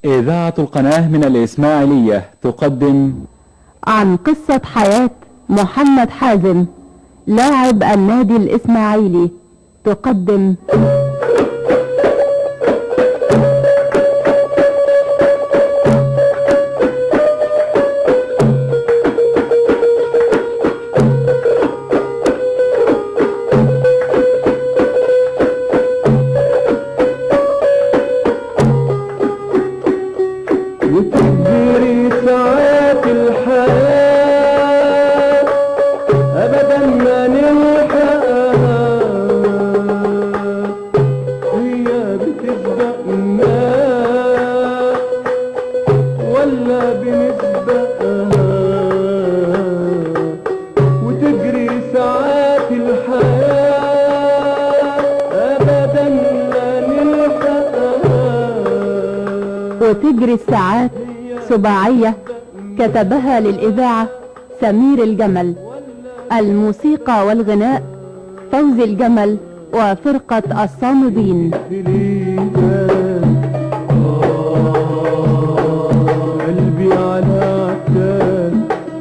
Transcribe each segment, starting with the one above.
إذاعة القناة من الإسماعيلية تقدم عن قصة حياة محمد حازم لاعب النادي الإسماعيلي تقدم وتجري ساعات الحياة أبدا ما نلحقها هي بتسبقنا ولا بنسبقها وتجري ساعات الحياة أبدا ما نلحقها وتجري الساعات سباعية كتبها للإذاعة سمير الجمل الموسيقى والغناء فوزي الجمل وفرقة الصامدين قلبي على عتاب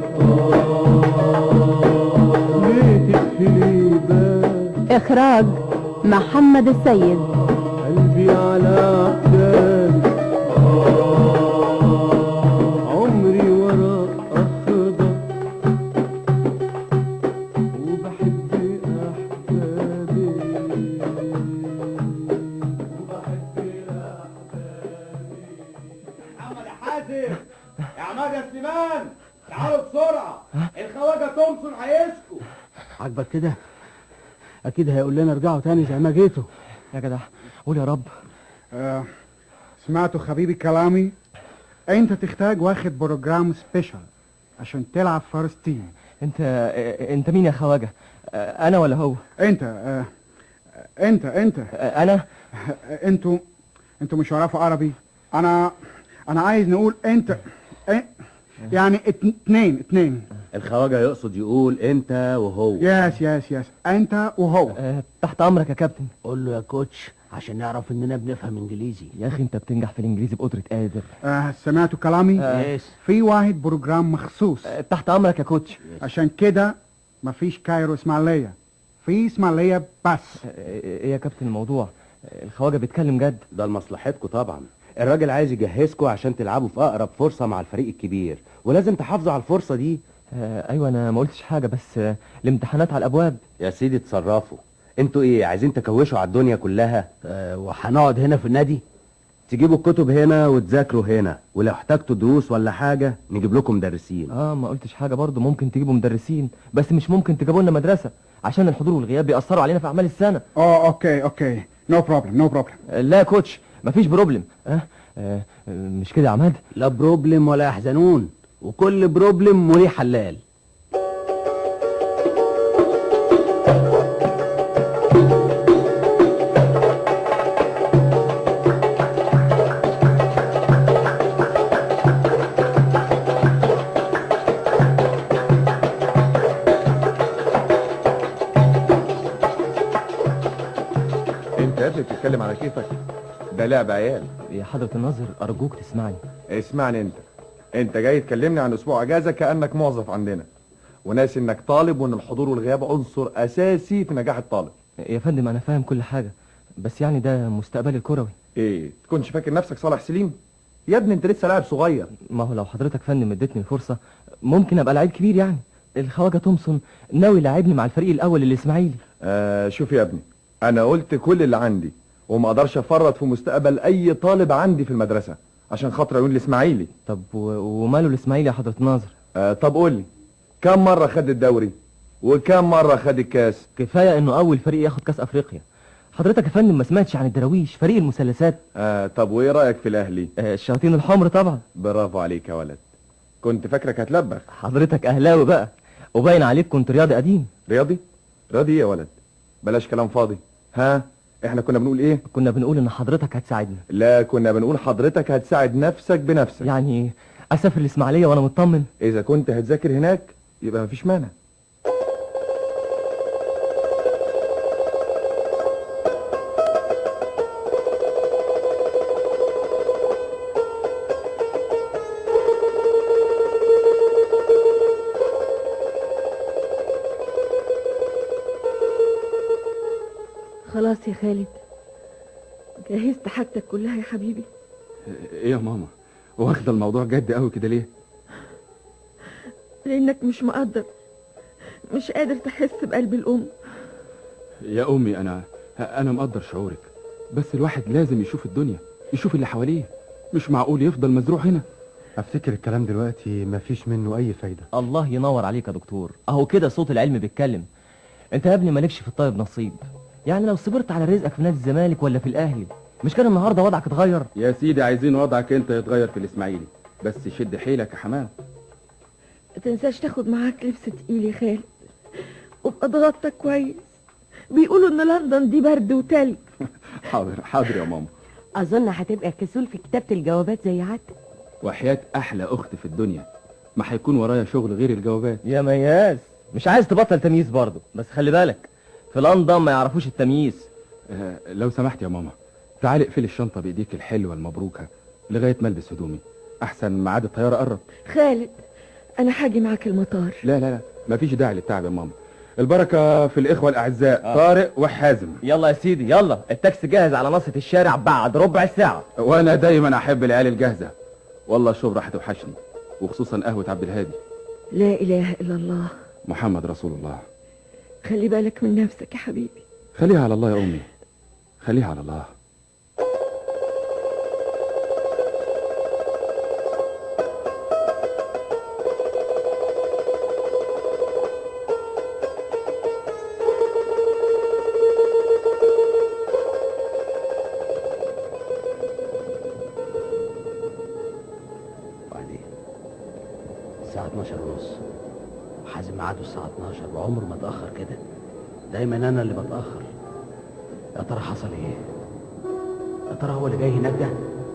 ليه تقفلي باب إخراج محمد السيد قلبي على عتاب عمري ورا أخضر وبحب أحبابي محمد يا حازم يا عماد يا سليمان تعالوا بسرعة الخواجة تومسون هيسكوا عاجبك كده اكيد هيقول لنا ارجعوا تاني زي ما جيتوا يا جدع قول يا رب آه، سمعتوا حبيبي كلامي انت تحتاج واخد بروجرام سبيشال عشان تلعب فارست تيم انت اه، انت مين يا خواجه اه، انا ولا هو انت آه، انت انت اه، انا آه، انتوا انتوا مش عارفوا عربي انا انا عايز نقول انت إيه؟ يعني ات- اتنين اتنين الخواجة يقصد يقول انت وهو يس يس يس انت وهو اه، تحت امرك يا كابتن قول له يا كوتش عشان نعرف اننا بنفهم انجليزي يا اخي انت بتنجح في الانجليزي بقدره قادر آه، سمعتوا كلامي يس في واحد بروجرام مخصوص اه، تحت امرك يا كوتش عشان كده مفيش كايرو اسماعيليه في اسماعيليه بس اه، ايه يا كابتن الموضوع اه، الخواجه بيتكلم جد ده لمصلحتكم طبعا الراجل عايز يجهزكم عشان تلعبوا في اقرب فرصة مع الفريق الكبير ولازم تحافظوا على الفرصة دي اه، ايوه انا ما قلتش حاجه بس اه، الامتحانات على الابواب يا سيدي اتصرفوا انتوا ايه عايزين تكوشوا على الدنيا كلها آه وهنقعد هنا في النادي تجيبوا الكتب هنا وتذاكروا هنا ولو احتجتوا دروس ولا حاجة نجيب لكم مدرسين اه ما قلتش حاجه برضه ممكن تجيبوا مدرسين بس مش ممكن تجيبوا لنا مدرسه عشان الحضور والغياب بيأثروا علينا في اعمال السنه اه اوكي اوكي نو بروبلم نو بروبلم اه، لا يا كوتش مفيش بروبلم اه اه، مش كده يا عماد لا بروبلم ولا يحزنون وكل بروبلم وليه حلال انت يا ابني بتتكلم على كيفك ده لعب عيال يا حضرة الناظر أرجوك تسمعني اسمعني انت انت جاي تكلمني عن اسبوع اجازه كانك موظف عندنا وناسي انك طالب وان الحضور والغياب عنصر اساسي في نجاح الطالب يا فندم أنا فاهم كل حاجة بس يعني ده مستقبلي الكروي ايه تكونش فاكر نفسك صالح سليم يا ابني انت لسه لاعب صغير ما هو لو حضرتك فندم اديتني الفرصة ممكن أبقى لعيب كبير يعني الخواجة تومسون ناوي يلاعبني مع الفريق الأول الإسماعيلي آه شوف يا ابني انا قلت كل اللي عندي وما اقدرش افرط في مستقبل اي طالب عندي في المدرسه عشان خاطر عيون الاسماعيلي طب و... وماله الإسماعيلي يا حضرة الناظر آه طب قول لي كم مره خد الدوري وكم مره خد الكاس كفاية إنه أول فريق ياخد كأس أفريقيا حضرتك يا فندم ما سمعتش عن الدراويش فريق المثلثات آه طب وايه رايك في الاهلي آه، الشياطين الحمر طبعا برافو عليك يا ولد كنت فاكرك هتلبخ حضرتك أهلاوي بقى وباين عليك كنت رياضي قديم رياضي رياضي ايه يا ولد بلاش كلام فاضي ها احنا كنا بنقول ايه كنا بنقول إن حضرتك هتساعدنا لا كنا بنقول حضرتك هتساعد نفسك بنفسك يعني أسافر الإسماعيلية وأنا مطمن اذا كنت هتذاكر هناك يبقى مفيش مانع خلاص يا خالد جهزت حاجتك كلها يا حبيبي ايه يا ماما واخده الموضوع جد قوي كده ليه لانك مش مقدر مش قادر تحس بقلب الام يا امي انا انا مقدر شعورك بس الواحد لازم يشوف الدنيا يشوف اللي حواليه مش معقول يفضل مزروع هنا افتكر الكلام دلوقتي مفيش منه اي فايده الله ينور عليك يا دكتور اهو كده صوت العلم بيتكلم انت يا ابني مالكش في الطيب نصيب يعني لو صبرت على رزقك في نادي الزمالك ولا في الاهلي مش كان النهارده وضعك اتغير يا سيدي عايزين وضعك انت يتغير في الاسماعيلي بس شد حيلك يا حمام ما تنساش تاخد معاك لبس تقيل يا خالد وابقى اتغطى كويس بيقولوا ان لندن دي برد وتلج حاضر حاضر يا ماما اظن هتبقى كسول في كتابه الجوابات زي عادتك وحياة احلى اخت في الدنيا ما هيكون ورايا شغل غير الجوابات يا مياس مش عايز تبطل تمييز برضه بس خلي بالك في لندن ما يعرفوش التمييز آه لو سمحت يا ماما تعالي اقفلي الشنطه بايديك الحلوه المبروكه لغايه ما البس هدومي احسن ميعاد الطياره قرب خالد انا هاجي معاك المطار لا لا لا مفيش داعي للتعب يا ماما البركه في الاخوه الاعزاء آه. طارق وحازم يلا يا سيدي يلا التاكسي جاهز على نصة الشارع بعد ربع ساعة وانا دايما احب العيال الجاهزه والله الشبرة هتوحشني وخصوصا قهوه عبد الهادي لا اله الا الله محمد رسول الله خلي بالك من نفسك يا حبيبي خليها على الله يا امي خليها على الله وبعدين الساعة 12 ونص وحازم ميعاده الساعة 12 وعمره ما اتأخر كده دايما أنا اللي بتأخر يا ترى حصل إيه؟ يا ترى هو اللي جاي هناك ده؟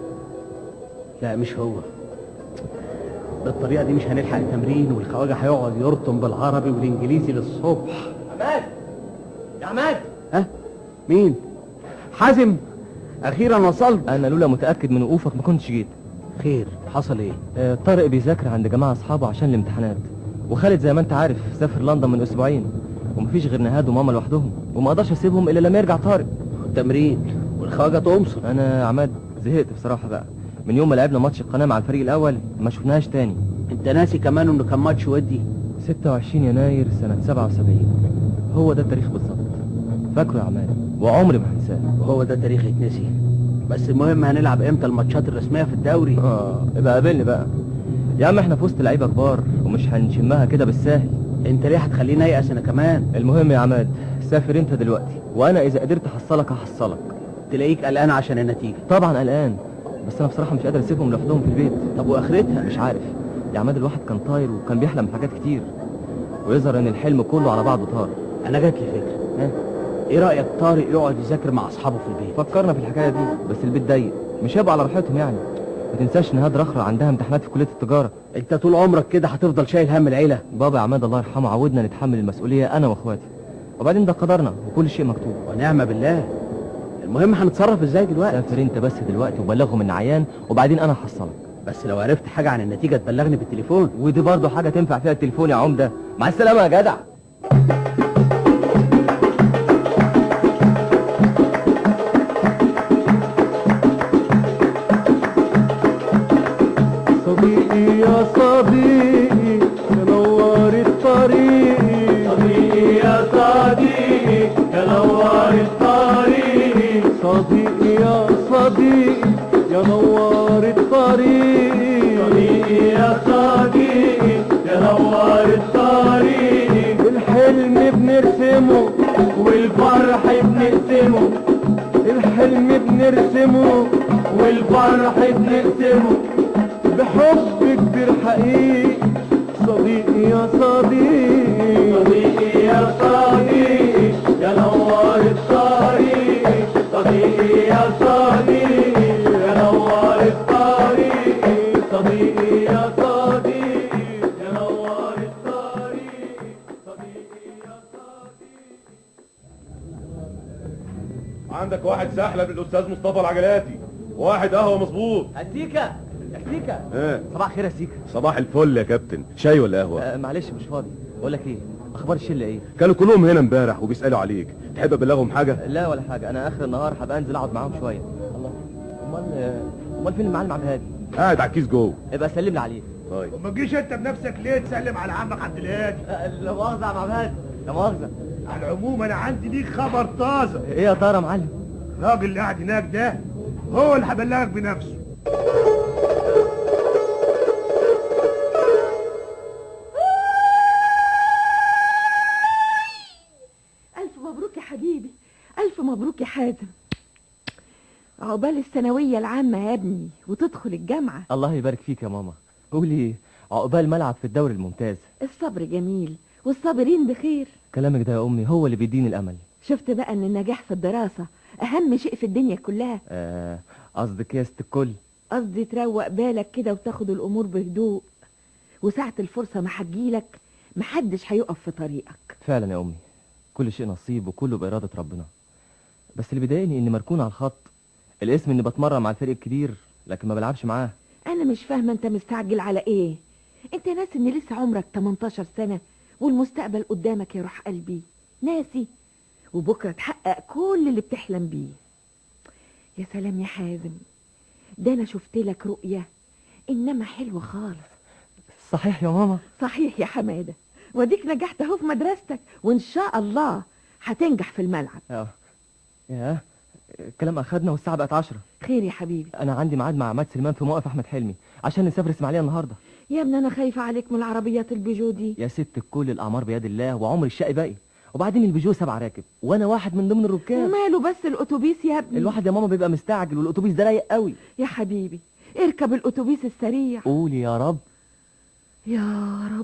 لا مش هو بالطريقة دي مش هنلحق التمرين والخواجة هيقعد يرطم بالعربي والإنجليزي للصبح عماد يا عماد ها؟ مين؟ حازم أخيرا وصلت انا لولا متاكد من وقوفك ما كنتش جيت خير حصل إيه؟ آه، طارق بيذاكر عند جماعه اصحابه عشان الامتحانات وخالد زي ما انت عارف سافر لندن من اسبوعين ومفيش غير نهاد وماما لوحدهم وما اقدرش اسيبهم الا لما يرجع طارق التمرين والخواجة تومسون انا يا عماد زهقت بصراحه بقى من يوم ما لعبنا ماتش القناه مع الفريق الاول ما شفناهاش تاني أنت ناسي كمان إنه كان ماتش ودي 26 يناير سنه 77 هو ده التاريخ بالظبط فاكره يا عماد وعمري ما هنساه وهو ده تاريخ يتنسي بس المهم هنلعب امتى الماتشات الرسميه في الدوري اه يبقى قابلني بقى يا عم احنا في وسط لعيبه كبار ومش هنشمها كده بالسهل انت ليه هتخليني ايأس انا كمان المهم يا عماد سافر انت دلوقتي وانا اذا قدرت احصلك هحصلك تلاقيك قلقان عشان النتيجه طبعا قلقان بس انا بصراحه مش قادر اسيبهم لوحدهم في البيت طب واخرتها مش عارف يا عماد الواحد كان طاير وكان بيحلم بحاجات كتير ويظهر ان الحلم كله على بعضه طار انا جات لي فكره ها ايه رايك طارق يقعد يذاكر مع اصحابه في البيت فكرنا في الحكايه دي بس البيت ضيق مش هيبقى على راحتهم يعني ما تنساش نهاد رخرة عندها امتحانات في كليه التجاره انت طول عمرك كده هتفضل شايل هم العيله بابا يا عماد الله يرحمه عودنا نتحمل المسؤوليه انا واخواتي وبعدين ده قدرنا وكل شيء مكتوب ونعم بالله المهم هنتصرف ازاي دلوقتي سافر انت بس دلوقتي وبلغهم ان عيان وبعدين انا هحصلك بس لو عرفت حاجه عن النتيجه تبلغني بالتليفون ودي برضه حاجه تنفع فيها التليفون يا عمده مع السلامه يا جدع صديقي يا صديقي تنور الطريق صديقي يا صديقي تنور الطريق صديقي يا صديقي يا نور الطريق صديقي يا صديقي يا نور الطريق الحلم بنرسمه والفرح بنقسمه الحلم بنرسمه والفرح بنقسمه بحب كبير حقيقي صديقي يا صديقي صديقي يا صديقي يا نور الطريق صديقي يا صديقي يا نور الطريق صديقي يا صديقي يا نور الطريق صديقي يا صديقي عندك واحد سحلة للأستاذ مصطفى العجلاتي واحد قهوة مظبوط سيكا يا سيكا ايه صباح الخير يا سيكا صباح الفل يا كابتن شاي ولا قهوة آه معلش مش فاضي بقول لك ايه اخبار الشله ايه كانوا كلهم هنا امبارح وبيسالوا عليك تحب ابلغهم حاجه لا ولا حاجه انا اخر النهار هبقى انزل اقعد معاهم شويه الله امال امال فين المعلم عبد الهادي قاعد على الكيس جوه ابقى سلم لي عليه طيب وما تجيش انت بنفسك ليه تسلم على عمك عبد الهادي لا مؤاخذه يا عم عبد الهادي لا مؤاخذه على العموم انا عندي ليك خبر طازه ايه يا ترى يا معلم الراجل اللي قاعد هناك ده هو اللي هبلغك بنفسه ألف مبروك يا حبيبي ألف مبروك يا حازم عقبال الثانوية العامة يا ابني وتدخل الجامعة الله يبارك فيك يا ماما قولي عقبال ملعب في الدوري الممتاز الصبر جميل والصابرين بخير كلامك ده يا امي هو اللي بيديني الامل شفت بقى ان النجاح في الدراسة أهم شيء في الدنيا كلها آه، قصدك يا ست الكل قصدي تروق بالك كده وتاخد الأمور بهدوء وساعة الفرصة ما هتجيلك محدش هيقف في طريقك فعلا يا امي كل شيء نصيب وكله بإرادة ربنا بس اللي بيضايقني اني مركون على الخط الاسم اني بتمرن مع الفريق الكبير لكن ما بلعبش معاه أنا مش فاهمة أنت مستعجل على إيه أنت ناسي إن لسه عمرك 18 سنة والمستقبل قدامك يا روح قلبي ناسي وبكرة تحقق كل اللي بتحلم بيه يا سلام يا حازم ده أنا شفت لك رؤية إنما حلوة خالص صحيح يا ماما صحيح يا حمادة وديك نجحت أهو في مدرستك وإن شاء الله هتنجح في الملعب اه يا الكلام اخدنا والساعه بقت عشرة خير يا حبيبي انا عندي ميعاد مع عماد سليمان في موقف احمد حلمي عشان نسافر اسماعيليه النهارده يا ابني أنا خايفة عليك من العربيات البيجو دي يا ست الكل الاعمار بيد الله وعمر الشقي باقي وبعدين البيجو سبع راكب وانا واحد من ضمن الركاب وماله بس الأتوبيس يا ابني الواحد يا ماما بيبقى مستعجل والاتوبيس ده رايق قوي يا حبيبي اركب الأتوبيس السريع قولي يا رب يا رب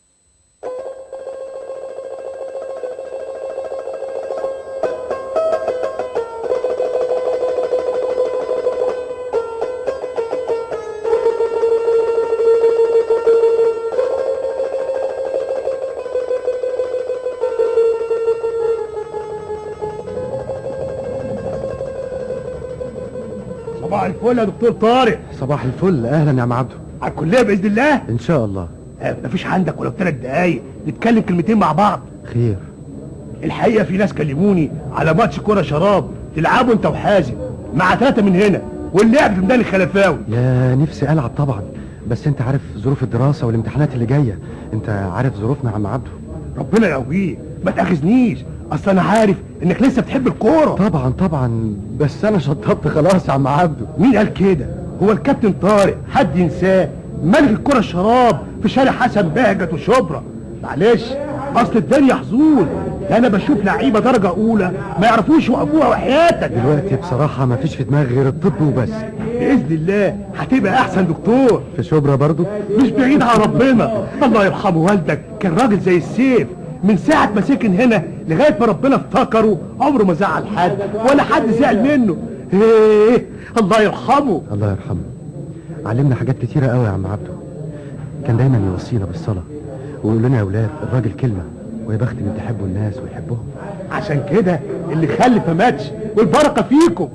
صباح الفل يا دكتور طارق صباح الفل اهلا يا عم عبده على الكليه باذن الله ان شاء الله آه، مفيش عندك ولو ثلاث دقايق نتكلم كلمتين مع بعض خير الحقيقه في ناس كلموني على ماتش كوره شراب تلعبوا انت وحازم مع ثلاثه من هنا واللعب في ميدان الخلفاوي يا نفسي العب طبعا بس انت عارف ظروف الدراسه والامتحانات اللي جايه انت عارف ظروفنا يا عم عبده ربنا يقويك ما تاخذنيش اصل انا عارف انك لسه بتحب الكوره طبعا طبعا بس انا شطبت خلاص يا عم عبده مين قال كده هو الكابتن طارق حد ينساه ملك الكرة الشراب في شارع حسن بهجت وشبرا معلش اصل الدنيا حظوظ ده انا بشوف لعيبه درجه اولى ما يعرفوش يوقفوها وحياتك دلوقتي بصراحه ما فيش في دماغي غير الطب وبس باذن الله هتبقى احسن دكتور في شبرا برضو مش بعيد عن ربنا الله يرحمه والدك كان راجل زي السيف من ساعة ما سكن هنا لغاية ما ربنا افتكره عمره ما زعل حد ولا حد زعل منه ايه الله يرحمه الله يرحمه علمنا حاجات كتيره قوي يا عم عبده كان دايما يوصينا بالصلاه ويقول لنا يا اولاد الراجل كلمه ويا بخت من تحبوا الناس ويحبهم عشان كده اللي خلف ما ماتش والبركة فيكم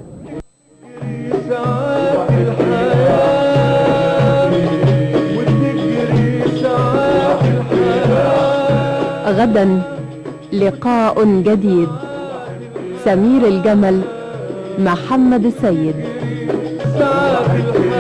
غدا لقاء جديد سمير الجمل محمد السيد ساعة الحياة